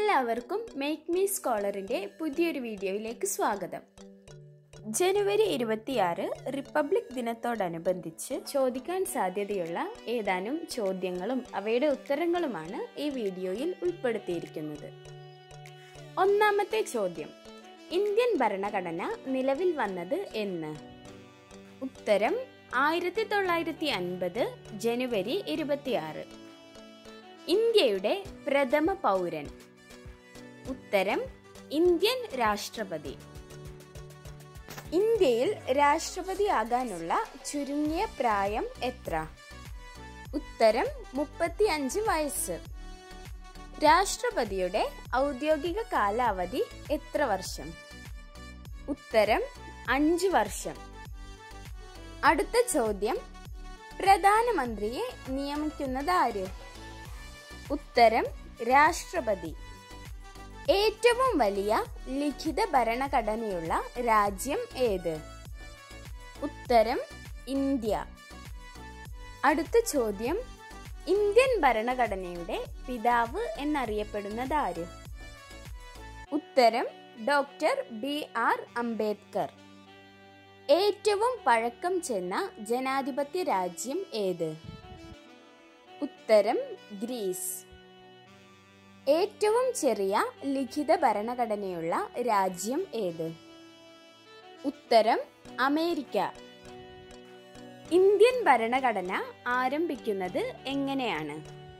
എല്ലാവർക്കും make me സ്കോളറിന്റെ പുതിയൊരു വീഡിയോയിലേക്ക് സ്വാഗതം ജനുവരി ഇരുപത്തിയാറ് റിപ്പബ്ലിക് ദിനത്തോടനുബന്ധിച്ച് ചോദിക്കാൻ സാധ്യതയുള്ള ഏതാനും ചോദ്യങ്ങളും അവയുടെ ഉത്തരങ്ങളുമാണ് ഈ വീഡിയോയിൽ ഉൾപ്പെടുത്തിയിരിക്കുന്നത് ഒന്നാമത്തെ ചോദ്യം ഇന്ത്യൻ ഭരണഘടന നിലവിൽ വന്നത് എന്ന് ഉത്തരം ആയിരത്തി തൊള്ളായിരത്തി അൻപത് ജനുവരി ഇരുപത്തിയാറ് ഇന്ത്യയുടെ പ്രഥമ പൗരൻ ഉത്തരം ഇന്ത്യൻ രാഷ്ട്രപതി ഇന്ത്യയിൽ രാഷ്ട്രപതിയാകാനുള്ള ചുരുങ്ങിയ പ്രായം എത്ര ഉത്തരം മുപ്പത്തിയഞ്ച് വയസ്സ് രാഷ്ട്രപതിയുടെ ഔദ്യോഗിക കാലാവധി എത്ര വർഷം ഉത്തരം അഞ്ച് വർഷം അടുത്ത ചോദ്യം പ്രധാനമന്ത്രിയെ നിയമിക്കുന്നത് ആര് ഉത്തരം രാഷ്ട്രപതി ഏറ്റവും വലിയ ലിഖിത ഭരണഘടനയുള്ള രാജ്യം ഏത് ഉത്തരം ഇന്ത്യ അടുത്ത ചോദ്യം ഇന്ത്യൻ ഭരണഘടനയുടെ പിതാവ് എന്നറിയപ്പെടുന്നത് ആര് ഉത്തരം ഡോക്ടർ ബി ആർ അംബേദ്കർ ഏറ്റവും പഴക്കം ചെന്ന ജനാധിപത്യ രാജ്യം ഏത് ഉത്തരം ഗ്രീസ് ഏറ്റവും ചെറിയ ലിഖിത ഭരണഘടനയുള്ള രാജ്യം ഏത് ഉത്തരം അമേരിക്ക ഇന്ത്യൻ ഭരണഘടന ആരംഭിക്കുന്നത് എങ്ങനെയാണ്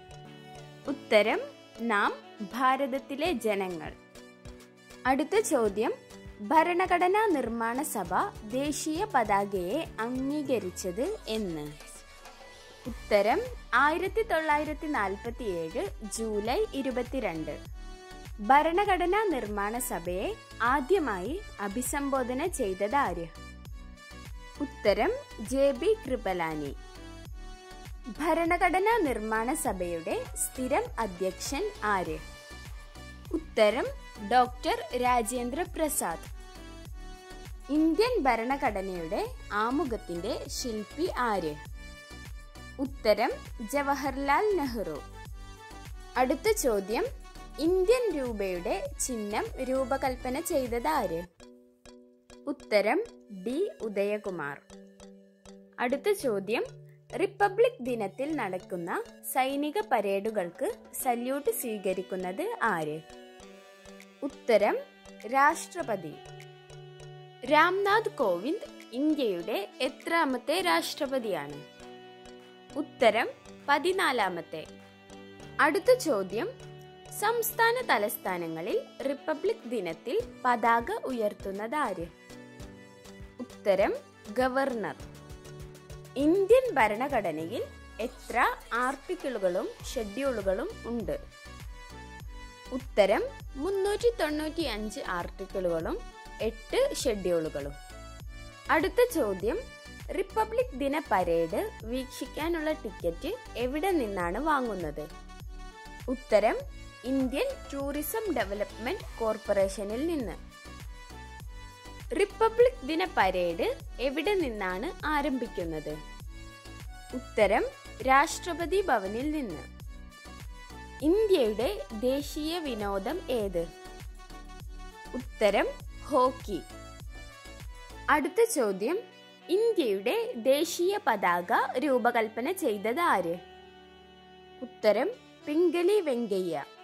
ഉത്തരം നാം ഭാരതത്തിലെ ജനങ്ങൾ അടുത്ത ചോദ്യം ഭരണഘടനാ നിർമ്മാണ സഭ ദേശീയ പതാകയെ അംഗീകരിച്ചത് എന്ന് ഉത്തരം ആയിരത്തി തൊള്ളായിരത്തി നാൽപ്പത്തി ഏഴ് ജൂലൈ ഇരുപത്തിരണ്ട് ഭരണഘടനാ നിർമ്മാണ സഭയെ ആദ്യമായി അഭിസംബോധന ചെയ്തത് ആര് ഉത്തരം ജെ ബി കൃപലാനി ഭരണഘടനാ നിർമ്മാണ സഭയുടെ സ്ഥിരം അധ്യക്ഷൻ ആര് ഉത്തരം ഡോക്ടർ രാജേന്ദ്ര പ്രസാദ് ഇന്ത്യൻ ഭരണഘടനയുടെ ആമുഖത്തിന്റെ ശില്പി ആര് ഉത്തരം ജവഹർലാൽ നെഹ്റു അടുത്ത ചോദ്യം ഇന്ത്യൻ രൂപയുടെ ചിഹ്നം രൂപകൽപ്പന ചെയ്തത് ആര് ഉത്തരം ഡി ഉദയകുമാർ അടുത്ത ചോദ്യം റിപ്പബ്ലിക് ദിനത്തിൽ നടക്കുന്ന സൈനിക പരേഡുകൾക്ക് സല്യൂട്ട് സ്വീകരിക്കുന്നത് ആര് ഉത്തരം രാഷ്ട്രപതി രാംനാഥ് കോവിന്ദ് ഇന്ത്യയുടെ എത്രാമത്തെ രാഷ്ട്രപതിയാണ് ഉത്തരം പതിനാലാമത്തെ അടുത്ത ചോദ്യം സംസ്ഥാന തലസ്ഥാനങ്ങളിൽ റിപ്പബ്ലിക് ദിനത്തിൽ പതാക ഉയർത്തുന്നത് ആര് ഉത്തരം ഗവർണർ ഇന്ത്യൻ ഭരണഘടനയിൽ എത്ര ആർട്ടിക്കിളുകളും ഷെഡ്യൂളുകളും ഉണ്ട് ഉത്തരം മുന്നൂറ്റി തൊണ്ണൂറ്റി അഞ്ച് ആർട്ടിക്കിളുകളും എട്ട് ഷെഡ്യൂളുകളും അടുത്ത ചോദ്യം റിപ്പബ്ലിക് ദിന പരേഡ് വീക്ഷിക്കാനുള്ള ടിക്കറ്റ് എവിടെ നിന്നാണ് വാങ്ങുന്നത് ഉത്തരം ഇന്ത്യൻ ടൂറിസം ഡെവലപ്മെന്റ് കോർപ്പറേഷനിൽ നിന്ന് റിപ്പബ്ലിക് ദിന പരേഡ് എവിടെ നിന്നാണ് ആരംഭിക്കുന്നത് ഉത്തരം രാഷ്ട്രപതി ഭവനിൽ നിന്ന് ഇന്ത്യയുടെ ദേശീയ വിനോദം ഏത് ഉത്തരം ഹോക്കി അടുത്ത ചോദ്യം ഇന്ത്യയുടെ ദേശീയ പതാക രൂപകൽപ്പന ചെയ്തത് ആര് ഉത്തരം പിംഗലി വെങ്കയ്യ